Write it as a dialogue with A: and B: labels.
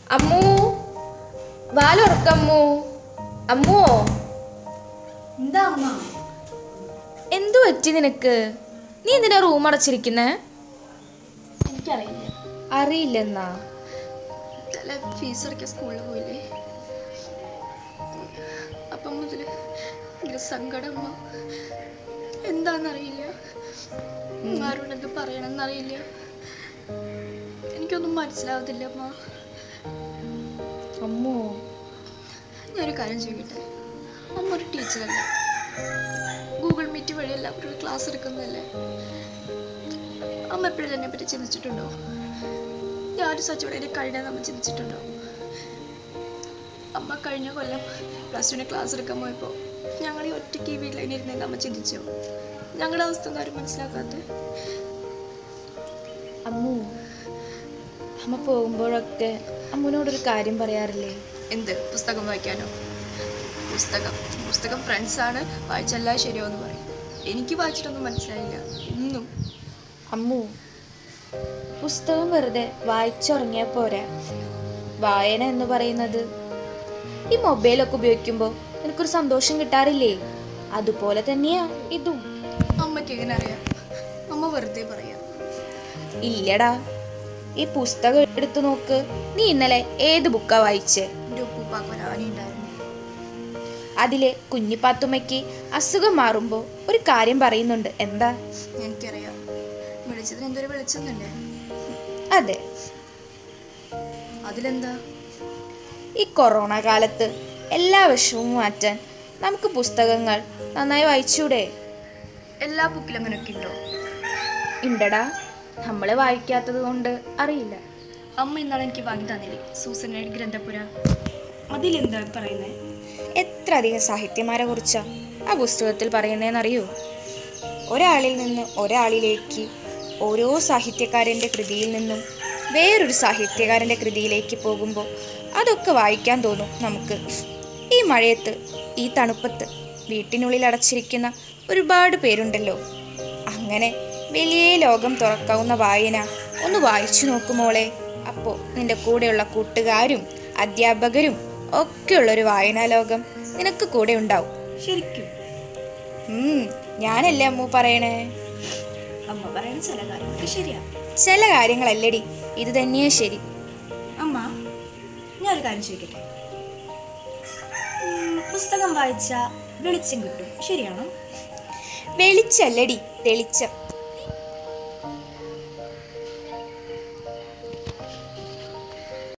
A: അമ്മൂ വാലുറക്കമ്മൂ അമ്മോ
B: എന്താ അമ്മ
A: എന്തു പറ്റി നിനക്ക് നീ എന്തിനാ റൂം അടച്ചിരിക്കുന്നേ
B: എനിക്കറിയില്ല
A: അറിയില്ലെന്നാ
B: തല ഫീസ് അടയ്ക്കാൻ സ്കൂളിൽ പോയില്ലേ അപ്പം മുതൽ ഭയങ്കര സങ്കടം അമ്മ എന്താണെന്നറിയില്ല ആരോട് എന്ത് പറയണമെന്നറിയില്ല എനിക്കൊന്നും മനസ്സിലാവത്തില്ല അമ്മ
A: അമ്മോ
B: ഞാനൊരു കാര്യം ചോദിക്കട്ടെ അമ്മ ഒരു ടീച്ചറല്ലേ ഗൂഗിൾ മീറ്റ് വഴി എല്ലാവരും ക്ലാസ് എടുക്കുന്നതല്ലേ അമ്മ എപ്പോഴും എന്നെ പറ്റി ചിന്തിച്ചിട്ടുണ്ടോ ഞാനും സച്ചോടെ എന്നെ കഴിഞ്ഞ നമ്മൾ ചിന്തിച്ചിട്ടുണ്ടോ അമ്മ കഴിഞ്ഞ കൊല്ലം പ്ലസ് ടുവിന് ക്ലാസ് എടുക്കാൻ പോയപ്പോൾ ഞങ്ങൾ ഈ ഒറ്റയ്ക്ക് ഈ വീട്ടിൽ ഇരുന്ന് അമ്മ ചിന്തിച്ചോ ഞങ്ങളുടെ അവസ്ഥ ഒന്നും ആരും മനസ്സിലാക്കാത്ത
A: അമ്മു അമ്മ പോകുമ്പോഴൊക്കെ അമ്മുവിനോടൊരു കാര്യം പറയാറില്ലേ
B: എന്ത് പുസ്തകം വായിക്കാനോ പുസ്തകം പുസ്തകം ഫ്രണ്ട്സാണ് വായിച്ചെല്ലാം ശരിയാവെന്ന് പറയും എനിക്ക് വായിച്ചിട്ടൊന്നും മനസ്സിലായില്ല ഒന്നും
A: അമ്മു പുസ്തകം വെറുതെ വായിച്ചുറങ്ങിയാൽ പോരാ വായന എന്ന് പറയുന്നത് ഈ മൊബൈലൊക്കെ ഉപയോഗിക്കുമ്പോൾ എനിക്കൊരു സന്തോഷം കിട്ടാറില്ലേ അതുപോലെ തന്നെയാ ഇതും
B: അമ്മയ്ക്ക് എങ്ങനെ അറിയാം അമ്മ വെറുതെ പറയാം
A: ഇല്ലടാ ഈ പുസ്തകം എടുത്തു നോക്ക് നീ ഇന്നലെ ഏത് ബുക്കാ വായിച്ചേ
B: എൻ്റെ ഉപ്പൂപ്പാക്ക് ആനി ഉണ്ടായിരുന്നു
A: അതിലെ കുഞ്ഞിപ്പാത്തുമ്മയ്ക്ക് അസുഖം മാറുമ്പോൾ ഒരു കാര്യം പറയുന്നുണ്ട് എന്താ
B: എനിക്കറിയാം വിളിച്ചതിന് എന്തൊരു വിളിച്ചെന്നല്ലേ
A: അതെ
B: അതിലെന്താ
A: ഈ കൊറോണ കാലത്ത് എല്ലാ വിഷമവും മാറ്റാൻ നമുക്ക് പുസ്തകങ്ങൾ നന്നായി വായിച്ചൂടെ
B: എല്ലാ ബുക്കിലും അങ്ങനെയൊക്കെ ഉണ്ടോ
A: ഉണ്ടടാ നമ്മൾ വായിക്കാത്തത് കൊണ്ട് അറിയില്ല
B: അമ്മ ഇന്നാളെ എനിക്ക് വാങ്ങി തന്നില്ലേ സൂസനയുടെ ഗ്രന്ഥപുര അതിലെന്താ പറയുന്നത്
A: എത്ര അധികം സാഹിത്യമാരെ കുറിച്ചാ ആ പുസ്തകത്തിൽ പറയുന്നതെന്നറിയോ ഒരാളിൽ നിന്ന് ഒരാളിലേക്ക് ഓരോ സാഹിത്യകാരൻ്റെ കൃതിയിൽ നിന്നും വേറൊരു സാഹിത്യകാരൻ്റെ കൃതിയിലേക്ക് പോകുമ്പോൾ അതൊക്കെ വായിക്കാൻ തോന്നും നമുക്ക് ഈ മഴയത്ത് ഈ തണുപ്പത്ത് വീട്ടിനുള്ളിൽ അടച്ചിരിക്കുന്ന ഒരുപാട് പേരുണ്ടല്ലോ അങ്ങനെ വലിയ ലോകം തുറക്കാവുന്ന വായന ഒന്ന് വായിച്ചു നോക്കുമോളെ അപ്പോൾ നിന്റെ കൂടെയുള്ള കൂട്ടുകാരും അധ്യാപകരും ഒക്കെയുള്ളൊരു വായനാ ലോകം നിനക്ക് കൂടെ ഉണ്ടാവും
B: ശരിക്കും
A: ഉം, ഞാനല്ലേ അമ്മു പറയണേ
B: അമ്മ പറയുന്ന ചില കാര്യങ്ങളൊക്കെ ശരിയാ
A: ചില കാര്യങ്ങളല്ലടി ഇത് തന്നെയാ ശരി
B: അമ്മ ഞാനൊരു കാര്യം ചോദിക്കട്ടെ ഉം, പുസ്തകം വായിച്ച വെളിച്ചം കിട്ടും ശരിയാണോ
A: വെളിച്ചല്ലടി തെളിച്ചം